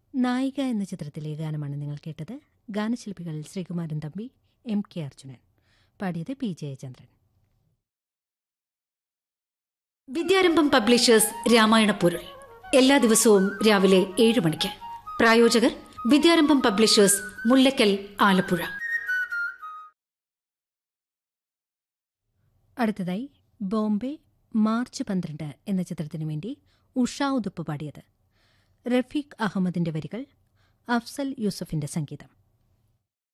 നായിക എന്ന ചിത്രത്തിലെ ഗാനമാണ് നിങ്ങൾ കേട്ടത് ഗാനശില്പികൾ ശ്രീകുമാരൻ തമ്പി എം കെ അർജുനൻ പാടിയത് പി ജയചന്ദ്രൻ വിദ്യാരംഭം പബ്ലിഷേഴ്സ് രാമായണ പൊരുൾ എല്ലാ ദിവസവും രാവിലെ ഏഴ് മണിക്ക് പ്രായോജകർ വിദ്യാരംഭം പബ്ലിഷേഴ്സ് മുല്ലക്കൽ ആലപ്പുഴ അടുത്തതായി ബോംബെ മാർച്ച് പന്ത്രണ്ട് എന്ന ചിത്രത്തിനു വേണ്ടി ഉഷാ ഉതുപ്പ് പാടിയത് റഫീഖ് അഹമ്മദിന്റെ വരികൾ അഫ്സൽ യൂസഫിന്റെ സംഗീതം